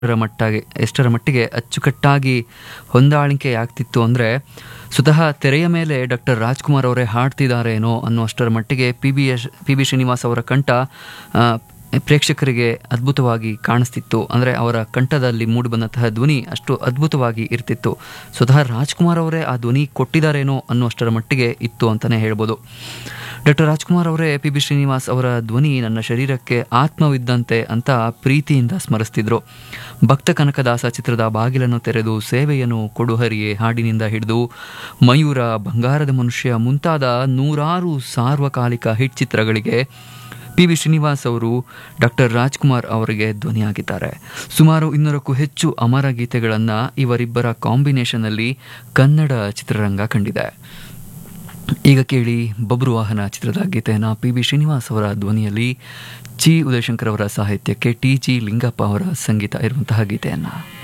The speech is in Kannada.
ಎಷ್ಟರ ಮಟ್ಟಿಗೆ ಎಷ್ಟರ ಮಟ್ಟಿಗೆ ಅಚ್ಚುಕಟ್ಟಾಗಿ ಹೊಂದಾಣಿಕೆ ಆಗ್ತಿತ್ತು ಅಂದರೆ ಸ್ವತಃ ತೆರೆಯ ಮೇಲೆ ಡಾಕ್ಟರ್ ರಾಜ್ಕುಮಾರ್ ಅವರೇ ಹಾಡ್ತಿದ್ದಾರೇನೋ ಅನ್ನುವಷ್ಟರ ಮಟ್ಟಿಗೆ P B S P B Srinivas ಅವರ ಕಂಠ ಆ, ಪ್ರೇಕ್ಷಕರಿಗೆ ಅದ್ಭುತವಾಗಿ ಕಾಣಿಸ್ತಿತ್ತು ಅಂದರೆ ಅವರ ಕಂಠದಲ್ಲಿ ಮೂಡಿಬಂದಂತಹ ಧ್ವನಿ ಅಷ್ಟು ಅದ್ಭುತವಾಗಿ ಇರ್ತಿತ್ತು ಸ್ವತಃ ರಾಜ್ಕುಮಾರ್ ಅವರೇ ಆ ಧ್ವನಿ ಕೊಟ್ಟಿದ್ದಾರೇನೋ ಅನ್ನುವಷ್ಟರ ಮಟ್ಟಿಗೆ ಇತ್ತು ಅಂತಲೇ ಹೇಳ್ಬೋದು ಡಾಕ್ಟರ್ ರಾಜ್ಕುಮಾರ್ ಅವರೇ ಪಿ ಬಿ ಶ್ರೀನಿವಾಸ್ ಅವರ ಧ್ವನಿ ನನ್ನ ಶರೀರಕ್ಕೆ ಆತ್ಮವಿದ್ದಂತೆ ಅಂತ ಪ್ರೀತಿಯಿಂದ ಸ್ಮರಿಸ್ತಿದ್ರು ಭಕ್ತ ಕನಕದಾಸ ಚಿತ್ರದ ಬಾಗಿಲನ್ನು ತೆರೆದು ಸೇವೆಯನ್ನು ಕೊಡುಹರಿಯೇ ಹಾಡಿನಿಂದ ಹಿಡಿದು ಮಯೂರ ಬಂಗಾರದ ಮನುಷ್ಯ ಮುಂತಾದ ನೂರಾರು ಸಾರ್ವಕಾಲಿಕ ಹಿಟ್ ಚಿತ್ರಗಳಿಗೆ ಪಿ ವಿ ಶ್ರೀನಿವಾಸ್ ಅವರು ಡಾಕ್ಟರ್ ರಾಜ್ಕುಮಾರ್ ಅವರಿಗೆ ಧ್ವನಿಯಾಗಿದ್ದಾರೆ ಸುಮಾರು ಇನ್ನೂರಕ್ಕೂ ಹೆಚ್ಚು ಅಮರ ಗೀತೆಗಳನ್ನು ಇವರಿಬ್ಬರ ಕಾಂಬಿನೇಷನ್ನಲ್ಲಿ ಕನ್ನಡ ಚಿತ್ರರಂಗ ಕಂಡಿದೆ ಈಗ ಕೇಳಿ ಬಬ್ರು ವಾಹನ ಚಿತ್ರದ ಗೀತೆಯನ್ನು ಪಿ ಬಿ ಶ್ರೀನಿವಾಸ್ ಅವರ ಧ್ವನಿಯಲ್ಲಿ ಚಿ ಉದಯಶಂಕರ್ ಅವರ ಸಾಹಿತ್ಯಕ್ಕೆ ಟಿ ಜಿ ಲಿಂಗಪ್ಪ ಅವರ ಸಂಗೀತ ಇರುವಂತಹ ಗೀತೆಯನ್ನು